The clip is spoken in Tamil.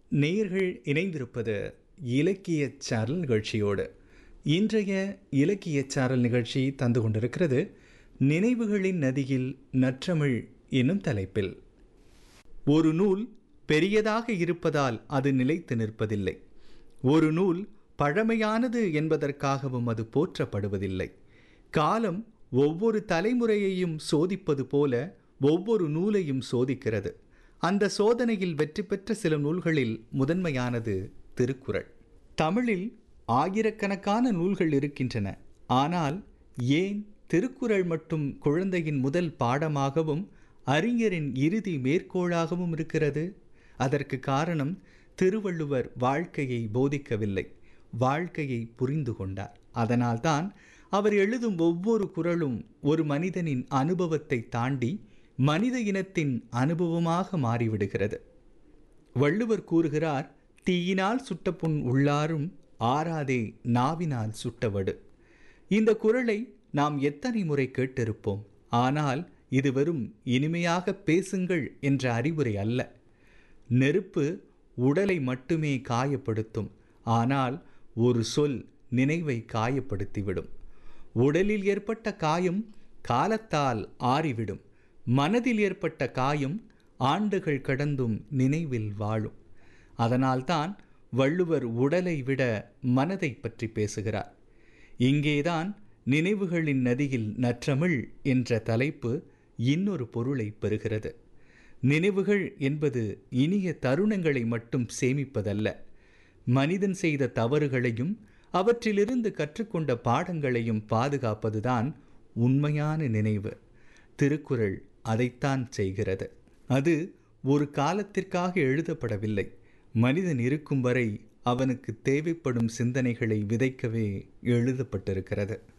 நேயர்கள் இணைந்திருப்பது இலக்கிய சாரல் நிகழ்ச்சியோடு இன்றைய இலக்கிய சாரல் நிகழ்ச்சி தந்து கொண்டிருக்கிறது நினைவுகளின் நதியில் நற்றமிழ் என்னும் தலைப்பில் ஒரு நூல் பெரியதாக இருப்பதால் அது நிலைத்து நிற்பதில்லை ஒரு நூல் பழமையானது என்பதற்காகவும் அது போற்றப்படுவதில்லை காலம் ஒவ்வொரு தலைமுறையையும் சோதிப்பது போல ஒவ்வொரு நூலையும் சோதிக்கிறது அந்த சோதனையில் வெற்றி பெற்ற சில நூல்களில் முதன்மையானது திருக்குறள் தமிழில் ஆயிரக்கணக்கான நூல்கள் இருக்கின்றன ஆனால் ஏன் திருக்குறள் மட்டும் குழந்தையின் முதல் பாடமாகவும் அறிஞரின் இறுதி மேற்கோளாகவும் இருக்கிறது அதற்கு காரணம் திருவள்ளுவர் வாழ்க்கையை போதிக்கவில்லை வாழ்க்கையை புரிந்து கொண்டார் அதனால்தான் அவர் எழுதும் ஒவ்வொரு குறளும் ஒரு மனிதனின் அனுபவத்தை தாண்டி மனித இனத்தின் அனுபவமாக மாறிவிடுகிறது வள்ளுவர் கூறுகிறார் தீயினால் சுட்ட புண் உள்ளாரும் ஆறாதே நாவினால் சுட்டவடு இந்த குரலை நாம் எத்தனை முறை கேட்டிருப்போம் ஆனால் இது வெறும் இனிமையாக பேசுங்கள் என்ற அறிவுரை அல்ல நெருப்பு உடலை மட்டுமே காயப்படுத்தும் ஆனால் ஒரு சொல் நினைவை காயப்படுத்திவிடும் உடலில் ஏற்பட்ட காயம் காலத்தால் ஆறிவிடும் மனதில் ஏற்பட்ட காயம் ஆண்டுகள் கடந்தும் நினைவில் வாழும் அதனால்தான் வள்ளுவர் உடலை விட மனதை பற்றி பேசுகிறார் இங்கேதான் நினைவுகளின் நதியில் நற்றமிழ் என்ற தலைப்பு இன்னொரு பொருளை பெறுகிறது நினைவுகள் என்பது இனிய தருணங்களை மட்டும் சேமிப்பதல்ல மனிதன் செய்த தவறுகளையும் அவற்றிலிருந்து கற்றுக்கொண்ட பாடங்களையும் பாதுகாப்பதுதான் உண்மையான நினைவு திருக்குறள் அதைத்தான் செய்கிறது அது ஒரு காலத்திற்காக எழுதப்படவில்லை மனிதன் இருக்கும் வரை அவனுக்கு தேவைப்படும் சிந்தனைகளை விதைக்கவே எழுதப்பட்டிருக்கிறது